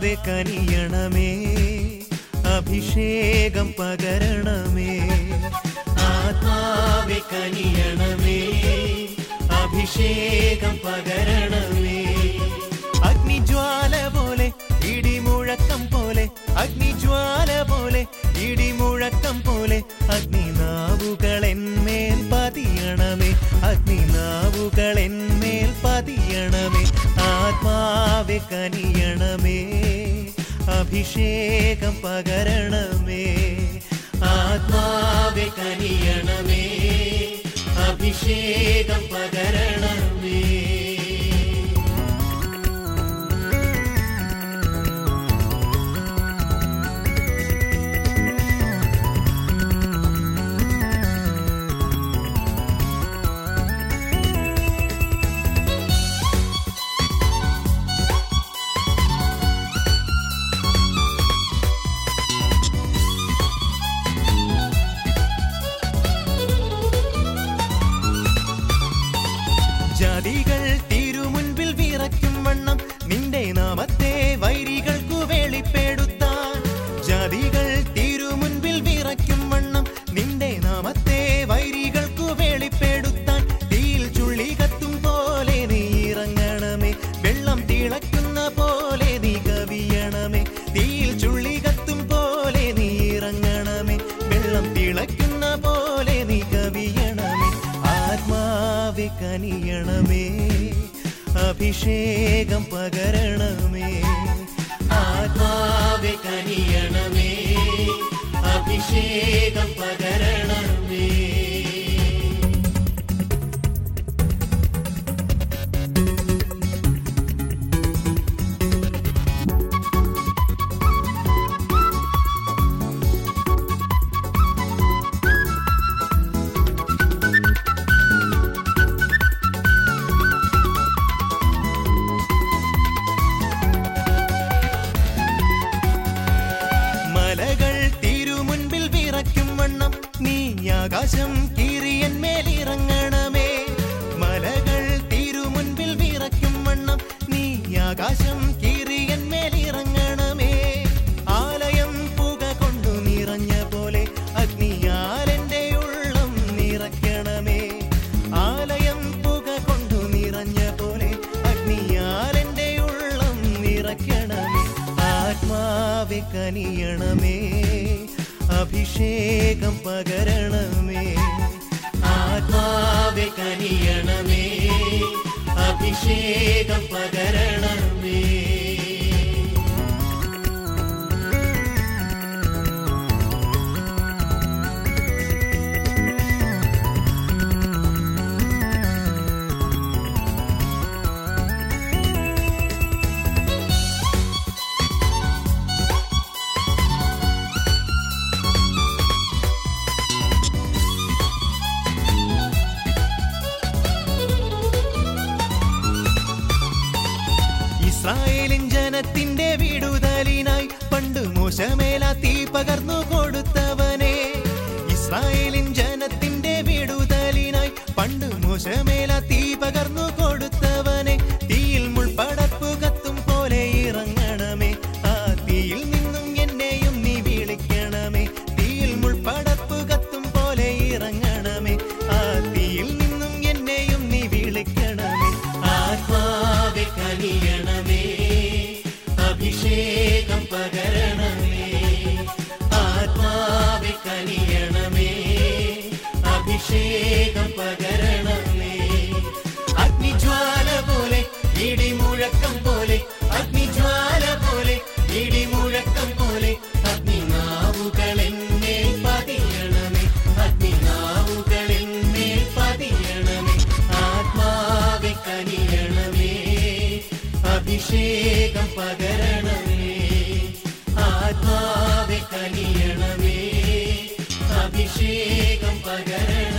ആത്മാവെ കനിയണമേ അഭിഷേകം പകരണമേ ആത്മാവെ കനിയണമേ അഭിഷേകം പകരണമേ അഗ്നിജ്വാല പോലെ ഇടിമുഴക്കം പോലെ അഗ്നിജ്വാല പോലെ ഇടിമുഴക്കം പോലെ അഗ്നിനാവുകൾ എന്മേൽ പതിയണമേ അഗ്നിനാവുകൾ എന്മേൽ പതിയണമേ ആത്മാവെ കനിയണമേ അഭിഷേകം പകരണമേ ആത്മാവെ കനിയണമേ അഭിഷേകം പകരണമേ ജാതികൾ തിരുമുൻപിൽ വിറയ്ക്കും വണ്ണം നിന്റെ നാമത്തെ വൈരികൾക്കു വെളിപ്പെടുത്താൻ ജാതികൾ തിരുമുൻപിൽ വിറയ്ക്കും വണ്ണം നിന്റെ നാമത്തെ വൈരികൾക്കു വെളിപ്പെടുത്താൻ തീയിൽ ചുള്ളി കത്തും പോലെ നീ ഇറങ്ങണമേ വെള്ളം തിളയ്ക്കുന്ന പോലെ നീ കവിയണമേ തീയിൽ ചുള്ളി കത്തും പോലെ നീ ഇറങ്ങണമേ വെള്ളം തിളയ്ക്കുന്ന പോലെ നീ കവിയണമേ ആത്മാവെ കനിയണമേ അഭിഷേകം പകരണമേ ആത്മാവെ കനിയണമേ അഭിഷേകം പകരണമേ മലകൾ തിരുമുൻപിൽ വിറയ്ക്കും വണ്ണം നീ ആകാശം കീറിയന്മേലിറങ്ങണമേ മലകൾ തിരുമുൻപിൽ വിറയ്ക്കും വണ്ണം നീ ആകാശം കീറിയന്മേലിറങ്ങണമേ ആലയം പുക കൊണ്ടു നിറഞ്ഞ പോലെ അഗ്നിയാലെന്റെ ഉള്ളം നിറയ്ക്കണമേ ആലയം പുക കൊണ്ടു നിറഞ്ഞ പോലെ അഗ്നിയാലെന്റെ ഉള്ളം നിറയ്ക്കണമേ ആത്മാവെ കനിയണമേ അഭിഷേകം പകരണമേ ആത്മാവെ കനിയണമേ അഭിഷേകം പകരണമേ ഇസ്രായേലിൻ ജനത്തിന്റെ വിടുതലിനായി പണ്ട് മോശമേല തീ പകർന്നു കൊടുത്തവനെ ഇസ്രായേലിൻ ജനത്തിന്റെ വിടുതലിനായി പണ്ട് മോശമേല തീ പകർന്നു കൊടുത്തവനെ തീയിൽ മുൾപടപ്പ് കത്തും പോലെ ഇറങ്ങണമേ ആ തീയിൽ നിന്നും എന്നെയും നീ വിളിക്കണമേ തീയിൽ മുൾപടപ്പ് കത്തും പോലെ ഇറങ്ങണമേ ആ തീയിൽ നിന്നും എന്നെയും നീ വിളിക്കണമേ ആത്മാവെ കനിയണമേ അഭിഷേകം പകരണമേ ആത്മാവെ കനിയണമേ അഭിഷേകം പകരണമേ അഗ്നിജ്വാല പോലെ ഇടിമുഴക്കം പോലെ അഗ്നിജ്വാല പോലെ ഇടിമുഴക്കം പോലെ അഗ്നിനാവുകൾ എന്മേൽ പതിയണമേ അഗ്നിനാവുകൾ എന്മേൽ പതിയണമേ ആത്മാവെ കനിയണമേ അഭിഷേകം പകരണമേ ആത്മാവെ കനിയണമേ അഭിഷേകം പകരണമേ